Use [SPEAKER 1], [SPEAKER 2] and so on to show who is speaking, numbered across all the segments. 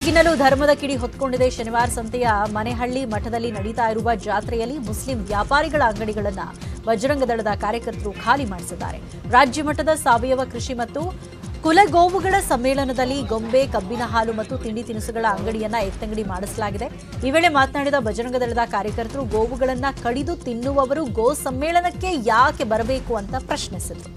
[SPEAKER 1] ಗದಗಿನಲ್ಲೂ ಧರ್ಮದ ಕಿಡಿ ಹೊತ್ಕೊಂಡಿದೆ ಶನಿವಾರ ಸಂತೆಯ ಮನೆಹಳ್ಳಿ ಮಠದಲ್ಲಿ ನಡೀತಾ ಇರುವ ಜಾತ್ರೆಯಲ್ಲಿ ಮುಸ್ಲಿಂ ವ್ಯಾಪಾರಿಗಳ ಅಂಗಡಿಗಳನ್ನ ಬಜರಂಗ ದಳದ ಕಾರ್ಯಕರ್ತರು ಖಾಲಿ ಮಾಡಿಸಿದ್ದಾರೆ ರಾಜ್ಯ ಮಟ್ಟದ ಸಾವಯವ ಕೃಷಿ ಮತ್ತು ಕುಲಗೋವುಗಳ ಸಮ್ಮೇಳನದಲ್ಲಿ ಗೊಂಬೆ ಕಬ್ಬಿನ ಹಾಲು ಮತ್ತು ತಿಂಡಿ ತಿನಿಸುಗಳ ಅಂಗಡಿಯನ್ನ ಎತ್ತಂಗಡಿ ಮಾಡಿಸಲಾಗಿದೆ ಈ ವೇಳೆ ಮಾತನಾಡಿದ ಬಜರಂಗ ದಳದ ಕಾರ್ಯಕರ್ತರು ಗೋವುಗಳನ್ನ ಕಡಿದು ತಿನ್ನುವವರು ಗೋ ಸಮ್ಮೇಳನಕ್ಕೆ ಯಾಕೆ ಬರಬೇಕು ಅಂತ ಪ್ರಶ್ನಿಸಿದರು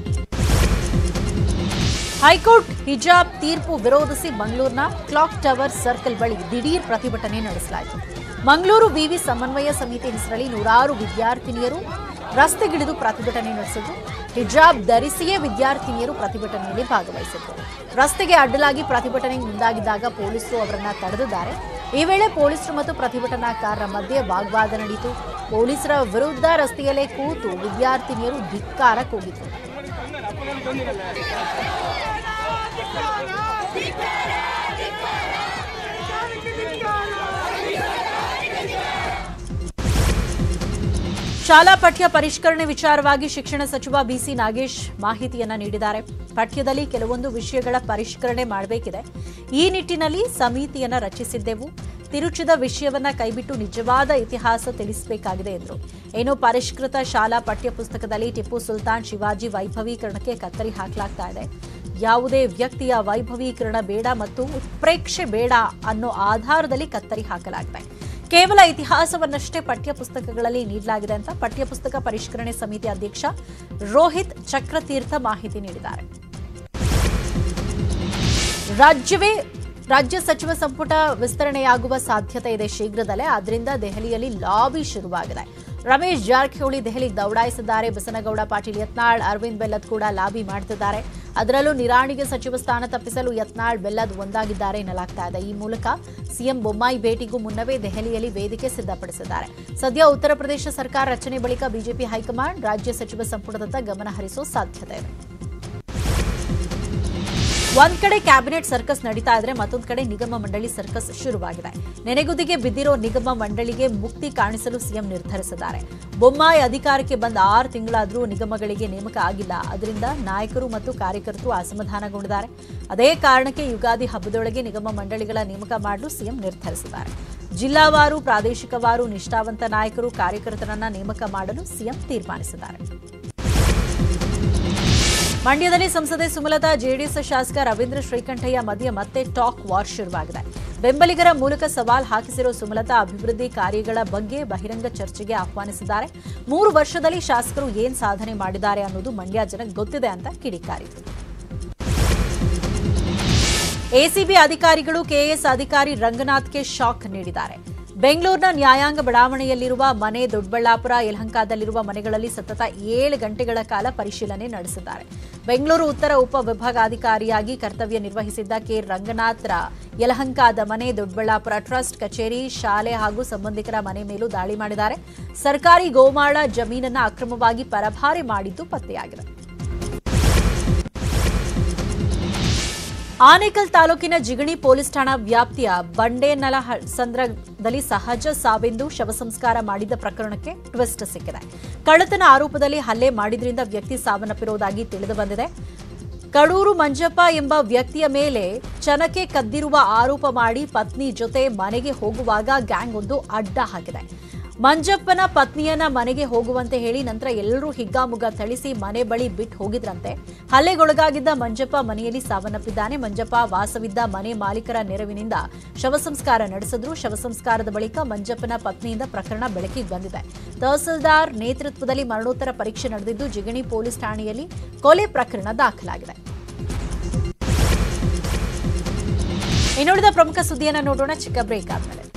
[SPEAKER 1] ಹೈಕೋರ್ಟ್ ಹಿಜಾಬ್ ತೀರ್ಪು ವಿರೋಧಿಸಿ ಮಂಗಳೂರಿನ ಕ್ಲಾಕ್ ಟವರ್ ಸರ್ಕಲ್ ಬಳಿ ದಿಢೀರ್ ಪ್ರತಿಭಟನೆ ನಡೆಸಲಾಯಿತು ಮಂಗಳೂರು ವಿವಿ ಸಮನ್ವಯ ಸಮಿತಿ ಹೆಸರಲ್ಲಿ ನೂರಾರು ವಿದ್ಯಾರ್ಥಿನಿಯರು ರಸ್ತೆಗಿಳಿದು ಪ್ರತಿಭಟನೆ ನಡೆಸಿದ್ರು ಹಿಜಾಬ್ ಧರಿಸಿಯೇ ವಿದ್ಯಾರ್ಥಿನಿಯರು ಪ್ರತಿಭಟನೆಯಲ್ಲಿ ಭಾಗವಹಿಸಿದ್ರು ರಸ್ತೆಗೆ ಅಡ್ಡಲಾಗಿ ಪ್ರತಿಭಟನೆಗೆ ಮುಂದಾಗಿದ್ದಾಗ ಪೊಲೀಸರು ಅವರನ್ನ ತಡೆದಿದ್ದಾರೆ ಈ ವೇಳೆ ಪೊಲೀಸರು ಮತ್ತು ಪ್ರತಿಭಟನಾಕಾರರ ಮಧ್ಯೆ ವಾಗ್ವಾದ ನಡೆಯಿತು ಪೊಲೀಸರ ವಿರುದ್ಧ ರಸ್ತೆಯಲ್ಲೇ ಕೂತು ವಿದ್ಯಾರ್ಥಿನಿಯರು ಧಿಕ್ಕಾರ ಕೂಗಿದ್ರು ಶಾಲಾ ಪಠ್ಯ ಪರಿಷ್ಕರಣೆ ವಿಚಾರವಾಗಿ ಶಿಕ್ಷಣ ಸಚಿವ ಬಿಸಿ ನಾಗೇಶ್ ಮಾಹಿತಿಯನ್ನ ನೀಡಿದ್ದಾರೆ ಪಠ್ಯದಲ್ಲಿ ಕೆಲವೊಂದು ವಿಷಯಗಳ ಪರಿಷ್ಕರಣೆ ಮಾಡಬೇಕಿದೆ ಈ ನಿಟ್ಟಿನಲ್ಲಿ ಸಮಿತಿಯನ್ನ ರಚಿಸಿದ್ದೆವು ತಿರುಚಿದ ವಿಷಯವನ್ನ ಕೈಬಿಟ್ಟು ನಿಜವಾದ ಇತಿಹಾಸ ತಿಳಿಸಬೇಕಾಗಿದೆ ಎಂದರು ಏನು ಪರಿಷ್ಕೃತ ಶಾಲಾ ಪಠ್ಯ ಪುಸ್ತಕದಲ್ಲಿ ಟಿಪ್ಪು ಸುಲ್ತಾನ್ ಶಿವಾಜಿ ವೈಭವೀಕರಣಕ್ಕೆ ಕತ್ತರಿ ಹಾಕಲಾಗ್ತಾ ಇದೆ ಯಾವುದೇ ವ್ಯಕ್ತಿಯ ವೈಭವೀಕರಣ ಬೇಡ ಮತ್ತು ಉತ್ಪ್ರೇಕ್ಷೆ ಬೇಡ ಅನ್ನೋ ಆಧಾರದಲ್ಲಿ ಕತ್ತರಿ ಹಾಕಲಾಗಿದೆ ಕೇವಲ ಇತಿಹಾಸವನ್ನಷ್ಟೇ ಪಠ್ಯ ಪುಸ್ತಕಗಳಲ್ಲಿ ನೀಡಲಾಗಿದೆ ಅಂತ ಪಠ್ಯ ಪುಸ್ತಕ ಪರಿಷ್ಕರಣೆ ಸಮಿತಿ ಅಧ್ಯಕ್ಷ ರೋಹಿತ್ ಚಕ್ರತೀರ್ಥ ಮಾಹಿತಿ ನೀಡಿದ್ದಾರೆ ರಾಜ್ಯವೇ ರಾಜ್ಯ ಸಚಿವ ಸಂಪುಟ ವಿಸ್ತರಣೆಯಾಗುವ ಸಾಧ್ಯತೆ ಇದೆ ಶೀಘ್ರದಲ್ಲೇ ಆದ್ರಿಂದ ದೆಹಲಿಯಲ್ಲಿ ಲಾಬಿ ಶುರುವಾಗಿದೆ ರಮೇಶ್ ಜಾರಕಿಹೊಳಿ ದೆಹಲಿಗೆ ದೌಡಾಯಿಸಿದ್ದಾರೆ ಬಸನಗೌಡ ಪಾಟೀಲ್ ಯತ್ನಾಳ್ ಅರವಿಂದ್ ಬೆಲ್ಲದ್ ಕೂಡ ಲಾಬಿ ಮಾಡ್ತಿದ್ದಾರೆ ಅದರಲ್ಲೂ ನಿರಾಣಿಗೆ ಸಚಿವ ಸ್ಥಾನ ತಪ್ಪಿಸಲು ಯತ್ನಾಳ್ ಬೆಲ್ಲದ್ ಒಂದಾಗಿದ್ದಾರೆ ಎನ್ನಲಾಗ್ತಾ ಇದೆ ಈ ಮೂಲಕ ಸಿಎಂ ಬೊಮ್ಮಾಯಿ ಭೇಟಿಗೂ ಮುನ್ನವೇ ದೆಹಲಿಯಲ್ಲಿ ವೇದಿಕೆ ಸಿದ್ಧಪಡಿಸಿದ್ದಾರೆ ಸದ್ಯ ಉತ್ತರ ಪ್ರದೇಶ ಸರ್ಕಾರ ರಚನೆ ಬಳಿಕ ಬಿಜೆಪಿ ಹೈಕಮಾಂಡ್ ರಾಜ್ಯ ಸಚಿವ ಸಂಪುಟದತ್ತ ಗಮನ ಹರಿಸೋ ಸಾಧ್ಯತೆ ಇದೆ ಒಂದ್ ಕಡೆ ಕ್ಯಾಬಿನೆಟ್ ಸರ್ಕಸ್ ನಡೀತಾ ಇದ್ರೆ ಮತ್ತೊಂದ್ ಕಡೆ ನಿಗಮ ಮಂಡಳಿ ಸರ್ಕಸ್ ಶುರುವಾಗಿದೆ ನೆನೆಗುದಿಗೆ ಬಿದ್ದಿರೋ ನಿಗಮ ಮಂಡಳಿಗೆ ಮುಕ್ತಿ ಕಾಣಿಸಲು ಸಿಎಂ ನಿರ್ಧರಿಸಿದ್ದಾರೆ ಬೊಮ್ಮಾಯಿ ಅಧಿಕಾರಕ್ಕೆ ಬಂದ ಆರು ತಿಂಗಳಾದರೂ ನಿಗಮಗಳಿಗೆ ನೇಮಕ ಆಗಿಲ್ಲ ಅದರಿಂದ ನಾಯಕರು ಮತ್ತು ಕಾರ್ಯಕರ್ತರು ಅಸಮಾಧಾನಗೊಂಡಿದ್ದಾರೆ ಅದೇ ಕಾರಣಕ್ಕೆ ಯುಗಾದಿ ಹಬ್ಬದೊಳಗೆ ನಿಗಮ ಮಂಡಳಿಗಳ ನೇಮಕ ಮಾಡಲು ಸಿಎಂ ನಿರ್ಧರಿಸಿದ್ದಾರೆ ಜಿಲ್ಲಾವಾರು ಪ್ರಾದೇಶಿಕವಾರು ನಿಷ್ಠಾವಂತ ನಾಯಕರು ಕಾರ್ಯಕರ್ತರನ್ನ ನೇಮಕ ಮಾಡಲು ಸಿಎಂ ತೀರ್ಮಾನಿಸಿದ್ದಾರೆ ಮಂಡ್ಯದಲ್ಲಿ ಸಂಸದೆ ಸುಮಲತಾ ಜೆಡಿಎಸ್ ಶಾಸಕ ರವೀಂದ್ರ ಶ್ರೀಕಂಠಯ್ಯ ಮಧ್ಯೆ ಮತ್ತೆ ಟಾಕ್ ವಾರ್ ಶುರುವಾಗಿದೆ ಬೆಂಬಲಿಗರ ಮೂಲಕ ಸವಾಲ್ ಹಾಕಿಸಿರೋ ಸುಮಲತಾ ಅಭಿವೃದ್ಧಿ ಕಾರ್ಯಗಳ ಬಗ್ಗೆ ಬಹಿರಂಗ ಚರ್ಚೆಗೆ ಆಹ್ವಾನಿಸಿದ್ದಾರೆ ಮೂರು ವರ್ಷದಲ್ಲಿ ಶಾಸಕರು ಏನ್ ಸಾಧನೆ ಮಾಡಿದ್ದಾರೆ ಅನ್ನೋದು ಮಂಡ್ಯ ಜನಕ್ಕೆ ಗೊತ್ತಿದೆ ಅಂತ ಕಿಡಿಕಾರಿದರು ಎಸಿಬಿ ಅಧಿಕಾರಿಗಳು ಕೆಎಎಸ್ ಅಧಿಕಾರಿ ರಂಗನಾಥ್ಗೆ ಶಾಕ್ ನೀಡಿದ್ದಾರೆ ಬೆಂಗಳೂರಿನ ನ್ಯಾಯಾಂಗ ಬಡಾವಣೆಯಲ್ಲಿರುವ ಮನೆ ದೊಡ್ಡಬಳ್ಳಾಪುರ ಯಲಹಂಕದಲ್ಲಿರುವ ಮನೆಗಳಲ್ಲಿ ಸತತ ಏಳು ಗಂಟೆಗಳ ಕಾಲ ಪರಿಶೀಲನೆ ನಡೆಸಿದ್ದಾರೆ ಬೆಂಗಳೂರು ಉತ್ತರ ಉಪ ವಿಭಾಗಾಧಿಕಾರಿಯಾಗಿ ಕರ್ತವ್ಯ ನಿರ್ವಹಿಸಿದ್ದ ಕೆ ರಂಗನಾಥ್ರ ಯಲಹಂಕದ ಮನೆ ದೊಡ್ಡಬಳ್ಳಾಪುರ ಟ್ರಸ್ಟ್ ಕಚೇರಿ ಶಾಲೆ ಹಾಗೂ ಸಂಬಂಧಿಕರ ಮನೆ ಮೇಲೂ ದಾಳಿ ಮಾಡಿದ್ದಾರೆ ಸರ್ಕಾರಿ ಗೋಮಾಳ ಜಮೀನನ್ನ ಅಕ್ರಮವಾಗಿ ಪರಭಾರೆ ಮಾಡಿದ್ದು ಪತ್ತೆಯಾಗಿದೆ ಆನೇಕಲ್ ತಾಲೂಕಿನ ಜಿಗಣಿ ಪೊಲೀಸ್ ಠಾಣಾ ವ್ಯಾಪ್ತಿಯ ಬಂಡೇನಲ ಸಂದ್ರದಲ್ಲಿ ಸಹಜ ಸಾವಿಂದು ಶವ ಸಂಸ್ಕಾರ ಮಾಡಿದ ಪ್ರಕರಣಕ್ಕೆ ಟ್ವಿಸ್ಟ್ ಸಿಕ್ಕಿದೆ ಕಳ್ಳತನ ಆರೋಪದಲ್ಲಿ ಹಲ್ಲೆ ಮಾಡಿದ್ರಿಂದ ವ್ಯಕ್ತಿ ಸಾವನ್ನಪ್ಪಿರುವುದಾಗಿ ತಿಳಿದು ಬಂದಿದೆ ಕಡೂರು ಮಂಜಪ್ಪ ಎಂಬ ವ್ಯಕ್ತಿಯ ಮೇಲೆ ಚನಕೆ ಕದ್ದಿರುವ ಆರೋಪ ಮಾಡಿ ಪತ್ನಿ ಜೊತೆ ಮನೆಗೆ ಹೋಗುವಾಗ ಗ್ಯಾಂಗ್ ಒಂದು ಅಡ್ಡ ಹಾಕಿದೆ ಮಂಜಪ್ಪನ ಪತ್ನಿಯನ್ನ ಮನೆಗೆ ಹೋಗುವಂತೆ ಹೇಳಿ ನಂತರ ಎಲ್ಲರೂ ಹಿಗ್ಗಾಮುಗ್ಗಾ ಥಳಿಸಿ ಮನೆ ಬಳಿ ಬಿಟ್ಟು ಹೋಗಿದ್ರಂತೆ ಹಲ್ಲೆಗೊಳಗಾಗಿದ್ದ ಮಂಜಪ್ಪ ಮನೆಯಲ್ಲಿ ಸಾವನ್ನಪ್ಪಿದ್ದಾನೆ ಮಂಜಪ್ಪ ವಾಸವಿದ್ದ ಮನೆ ಮಾಲೀಕರ ನೆರವಿನಿಂದ ಶವ ಸಂಸ್ಕಾರ ನಡೆಸಿದ್ರು ಶವ ಸಂಸ್ಕಾರದ ಬಳಿಕ ಮಂಜಪ್ಪನ ಪತ್ನಿಯಿಂದ ಪ್ರಕರಣ ಬೆಳಕಿಗೆ ಬಂದಿದೆ ತಹಸೀಲ್ದಾರ್ ನೇತೃತ್ವದಲ್ಲಿ ಮರಣೋತ್ತರ ಪರೀಕ್ಷೆ ನಡೆದಿದ್ದು ಜಿಗಣಿ ಪೊಲೀಸ್ ಠಾಣೆಯಲ್ಲಿ ಕೊಲೆ ಪ್ರಕರಣ ದಾಖಲಾಗಿದೆ ಇನ್ನುಳಿದ ಪ್ರಮುಖ ಸುದ್ದಿಯನ್ನ ನೋಡೋಣ ಚಿಕ್ಕ ಬ್ರೇಕ್ ಆದ್ಮೇಲೆ